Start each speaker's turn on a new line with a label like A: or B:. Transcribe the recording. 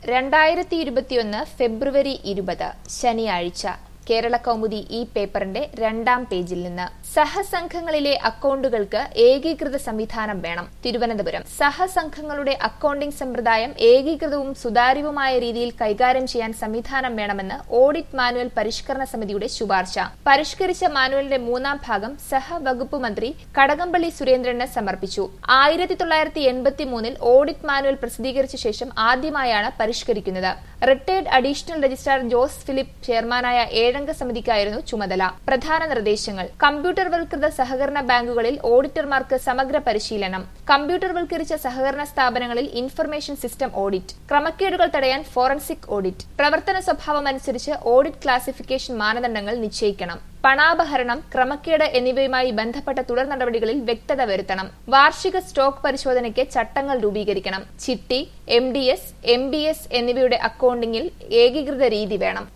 A: രണ്ടായിരത്തി ഇരുപത്തിയൊന്ന് ഫെബ്രുവരി ഇരുപത് ശനിയാഴ്ച കേരള കൗമുദി ഈ പേപ്പറിന്റെ രണ്ടാം പേജിൽ നിന്ന് സഹസംഘങ്ങളിലെ അക്കൌണ്ടുകൾക്ക് ഏകീകൃത സംവിധാനം വേണം തിരുവനന്തപുരം സഹസംഘങ്ങളുടെ അക്കൌണ്ടിംഗ് സമ്പ്രദായം ഏകീകൃതവും സുതാര്യവുമായ രീതിയിൽ കൈകാര്യം ചെയ്യാൻ സംവിധാനം വേണമെന്ന് ഓഡിറ്റ് മാനുവൽ പരിഷ്കരണ സമിതിയുടെ ശുപാർശ പരിഷ്കരിച്ച മാനുവലിന്റെ മൂന്നാം ഭാഗം സഹവകുപ്പ് മന്ത്രി കടകംപള്ളി സുരേന്ദ്രന് സമർപ്പിച്ചു ആയിരത്തി തൊള്ളായിരത്തി എൺപത്തി മൂന്നിൽ ഓഡിറ്റ് മാനുവൽ പ്രസിദ്ധീകരിച്ച ശേഷം ആദ്യമായാണ് പരിഷ്കരിക്കുന്നത് retired additional registrar Jose Philip ചെയർമാനായ ഏഴംഗ സമിതിക്കായിരുന്നു ചുമതല പ്രധാന നിർദ്ദേശങ്ങൾ കമ്പ്യൂട്ടർവൽകൃത സഹകരണ ബാങ്കുകളിൽ ഓഡിറ്റർമാർക്ക് സമഗ്ര പരിശീലനം കമ്പ്യൂട്ടർവൽക്കരിച്ച സഹകരണ സ്ഥാപനങ്ങളിൽ ഇൻഫർമേഷൻ സിസ്റ്റം ഓഡിറ്റ് ക്രമക്കേടുകൾ തടയാൻ ഫോറൻസിക് ഓഡിറ്റ് പ്രവർത്തന സ്വഭാവം അനുസരിച്ച് ഓഡിറ്റ് ക്ലാസിഫിക്കേഷൻ മാനദണ്ഡങ്ങൾ നിശ്ചയിക്കണം പണാപഹരണം ക്രമക്കേട് എന്നിവയുമായി ബന്ധപ്പെട്ട തുടർ നടപടികളിൽ വ്യക്തത വരുത്തണം വാർഷിക സ്റ്റോക്ക് പരിശോധനയ്ക്ക് ചട്ടങ്ങൾ രൂപീകരിക്കണം ചിട്ടി M D S M B S എന്നിവയുടെ അക്കൌണ്ടിംഗിൽ ഏകീകൃത രീതി വേണം